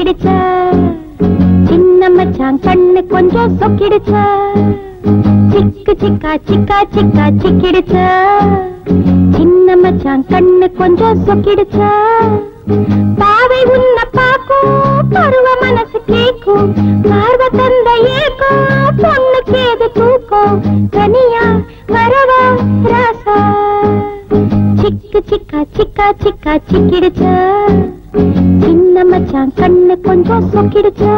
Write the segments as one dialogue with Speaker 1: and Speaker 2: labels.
Speaker 1: சிக்கிடுச்சா சின்ன மச்சான் கண்ணு கொஞ்சம் சொக்கிடுச்சா சிக்கு சிக்கா சிக்கா சிக்கா சிக்கிடுச்சா சின்ன மச்சான் கண்ணு கொஞ்சம் சொக்கிடுச்சா பாவை உன்ன பாக்கும் பருவ மனசு கேக்கும் பார்வ தந்த ஏக்கும் பொண்ணுக்கு ஏது தூக்கம் தனியா வரவா ராசா சிக்கு சிக்கா சிக்கா சிக்கா சிக்கிடுச்சா சின்ன மச்சான் கண்ணு கொஞ்சம் சொக்கிடுச்சா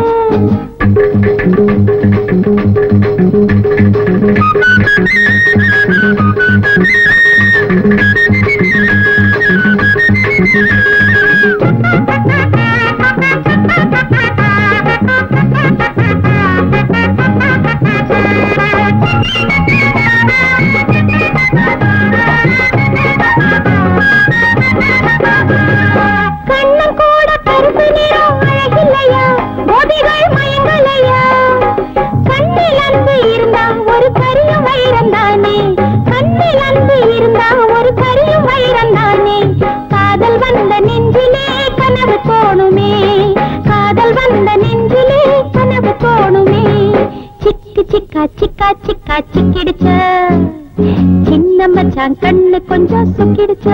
Speaker 1: கண்ணம் கூட கருப்பு நிறம் அழகில்லையா மோதிகள் மயங்கலையா கண்ணில் அன்பு இருந்தா ஒரு கரியும் வைரம் தானே கண்ணில் அன்பு இருந்தா ஒரு கரியும் வைரம் தானே காதல் வந்த நெஞ்சிலே கனவு தோணுமே காதல் வந்த நெஞ்சிலே கனவு தோணுமே சிக்கு சிக்கா சிக்கா சிக்கா சிக்கிடுச்ச சின்ன மச்சான் கண்ணு கொஞ்சம் சுக்கிடுச்ச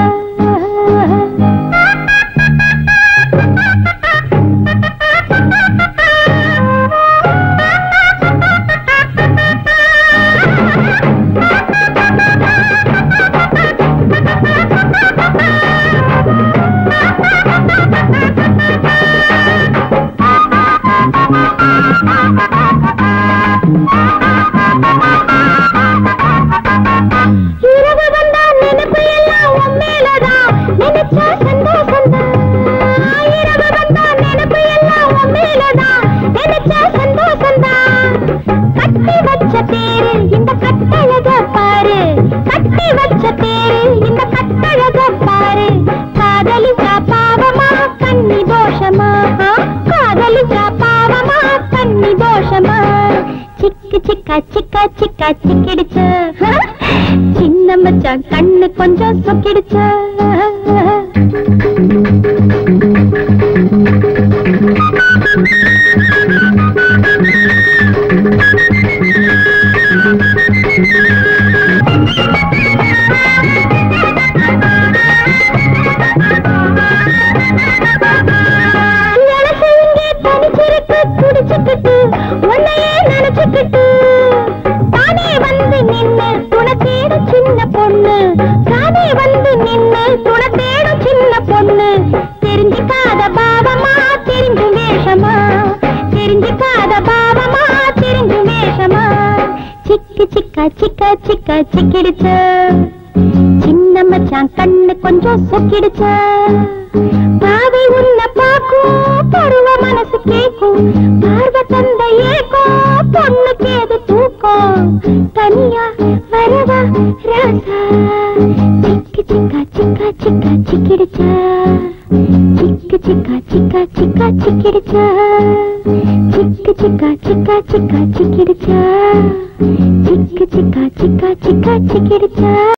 Speaker 1: இரவு வந்தா நினைப்பு எல்லாம் உன் மேலதான் நினைச்சா சந்தோஷம்தான் இரவு வந்தா நினைப்பு எல்லாம் உன் மேலதான் நினைச்சா சந்தோஷம்தான் கட்டி வச்ச பேரு இந்த கட்டழக பாரு கட்டி வச்ச பேரு இந்த கட்டழக பாரு காதலிச்சா பாவமா கண்ணி தோஷமா காதலிச்சா பாவமா கண்ணி தோஷமா சிக்கு சிக்கா சிக்கா சிக்கா சிக்கிடுச்ச சின்ன மச்சான் கண்ணு கொஞ்சம் சொக்கிடுச்ச இளசு இங்கே தனிச்சிருக்கு துடிச்சுக்கிட்டு உன்னையே நினைச்சுக்கிட்டு தானே வந்து நின்னு துணை தேடும் சின்ன பொண்ணு தானே வந்து நின்னு துணை தேடும் சின்ன பொண்ணு தெரிஞ்சுக்காத பாவமா தெரிஞ்சு வேஷமா தெரிஞ்சுக்காத பாவமா தெரிஞ்சு வேஷமா சிக்கு சிக்கா சிக்கா சிக்கா சிக்கிடுச்ச சின்ன மச்சான் கண்ணு கொஞ்சம் சொக்கிடுச்ச பாவை உன்னை பாக்கும் பருவ மனசு கேக்கும் பார்வ தந்த ஏக்கும் பொண்ணுக்கு ஏது தூக்கம் தனியா வரவா ராசா சிக்கு சிக்கா சிக்கா சிக்கா சிக்கிடுச்சா சிக்கு சிக்கா சிக்கா சிக்கா சிக்கிடுச்சா சிக்கு சிக்கா சிக்கா சிக்கா சிக்கிடுச்சா சிக்கு சிக்கா சிக்கா சிக்கா சிக்கிடுச்சா